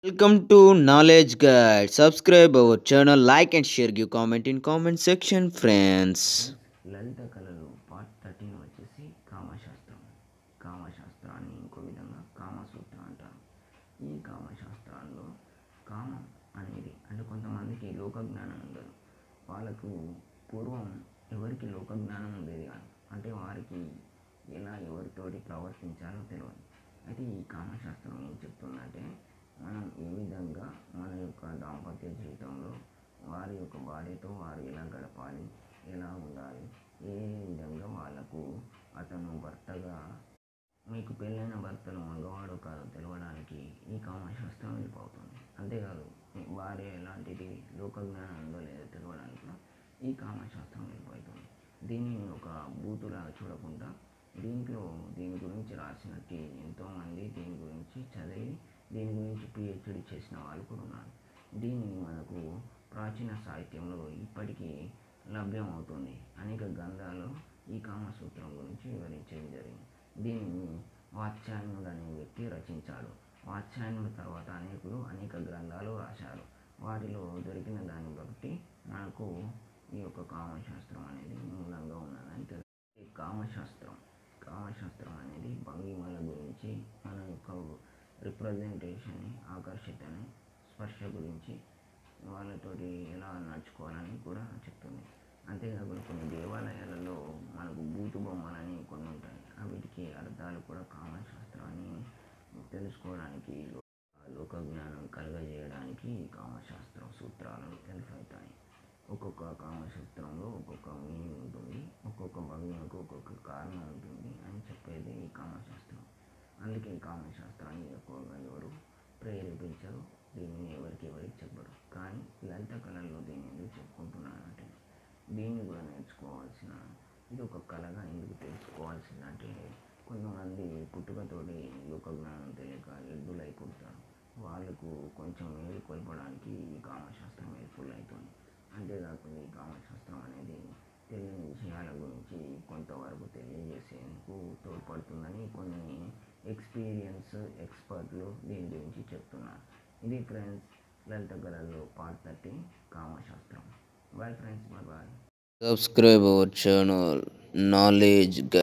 Welcome to Knowledge Guide. Subscribe our channel, like and share. Give comment in comment section, friends. లలిత కళలు part thirteen వచ్చేసి కామశాస్త్రం కామశాస్త్రాన్ని ఇంకో విధంగా కామసూత్ర అంటారు ఈ కామశాస్త్రాల్లో కామం అనేది అంటే కొంతమందికి లోక జ్ఞానం ఉండదు వాళ్ళకు పూర్వం ఎవరికి లోక జ్ఞానం ఉండేది కాదు అంటే వారికి ఎలా ఎవరితోటి ప్రవర్తించాలో తెలియదు అయితే ఈ కామశాస్త్రం ఏం చెప్తుందంటే మనం ఏ విధంగా మన యొక్క దాంపత్య జీవితంలో వారి యొక్క భార్యతో వారు ఎలా గడపాలి ఎలా ఉండాలి ఏ విధంగా వాళ్ళకు అతను భర్తగా మీకు పెళ్ళైన భర్తలు మగవాడు కాదో తెలవడానికి ఈ కామశాస్త్రం వెళ్ళిపోతుంది అంతేకాదు మీ భార్య ఎలాంటిది లోక జ్ఞానం ఉందో లేదో తెలవడానికి కూడా ఈ కామశాస్త్రం వెళ్ళిపోతుంది దీనిని ఒక బూతులాగా చూడకుండా దీంట్లో దీని గురించి రాసినట్టు ఎంతోమంది దీని గురించి చదివి దీని గురించి పిహెచ్డి చేసిన వాళ్ళు కూడా ఉన్నారు దీనిని మనకు ప్రాచీన సాహిత్యంలో ఇప్పటికీ లభ్యం అవుతుంది అనేక గ్రంథాలు ఈ కామసూత్రం గురించి వివరించడం జరిగింది దీనిని వాత్స్యాయనుడు అనే వ్యక్తి రచించాడు వాత్స్యాయనుడు తర్వాత అనేకులు అనేక గ్రంథాలు రాశారు వాటిలో దొరికిన దాన్ని బట్టి మనకు ఈ యొక్క కామశాస్త్రం అనేది మూలంగా ఉన్నదని తెలుసు ఈ కామశాస్త్రం కామశాస్త్రం అనేది భంగిమల గురించి మన యొక్క రిప్రజెంటేషన్ని ఆకర్షితని స్పర్శ గురించి వాళ్ళతోటి ఎలా నడుచుకోవాలని కూడా చెప్తుంది అంతేకాకుండా కొన్ని దేవాలయాలలో మనకు బూతు బొమ్మలని కొన్ని ఉంటాయి వీటికి అర్థాలు కూడా కామశాస్త్రాన్ని తెలుసుకోవడానికి లోక జ్ఞానం కలుగజేయడానికి ఈ కామశాస్త్రం సూత్రాలు తెలుసవుతాయి ఒక్కొక్క కామశాస్త్రంలో ఒక్కొక్క మీనింగ్ ఉంటుంది ఒక్కొక్క భంగిమకు ఒక్కొక్క కారణం ఉంటుంది అని చెప్పేది ఈ కామశాస్త్రం అందుకే ఈ కామశాస్త్రాన్ని ఎక్కువగా ఎవరు ప్రేరేపించరు దీనిని ఎవరికి ఎవరికి చెప్పరు కానీ లలిత కళల్లో దీన్ని ఎందుకు చెప్పుకుంటున్నానంటే దీన్ని కూడా నేర్చుకోవాల్సిన ఇది ఒక కళగా ఎందుకు తెలుసుకోవాల్సిందంటే కొంతమంది పుట్టుకతోటి లోక జ్ఞానం తెలియక ఎద్దులై పుడతారు వాళ్ళకు కొంచెం మేలు కొల్పడానికి ఈ కామశాస్త్రం హెల్ప్ఫుల్ అవుతుంది అంతేకాకుండా ఈ కామశాస్త్రం అనేది తెలియని విషయాల గురించి కొంతవరకు తెలియజేసేందుకు తోడ్పడుతుందని కొన్ని ఎక్స్పీరియన్స్ ఎక్స్పర్ట్లు దీని గురించి చెప్తున్నారు ఇది ఫ్రెండ్స్ లలిత కళల్లో పార్ట్ థర్టీ కామశాస్త్రం boy friends boy boy Subscribe our channel, Knowledge Guide.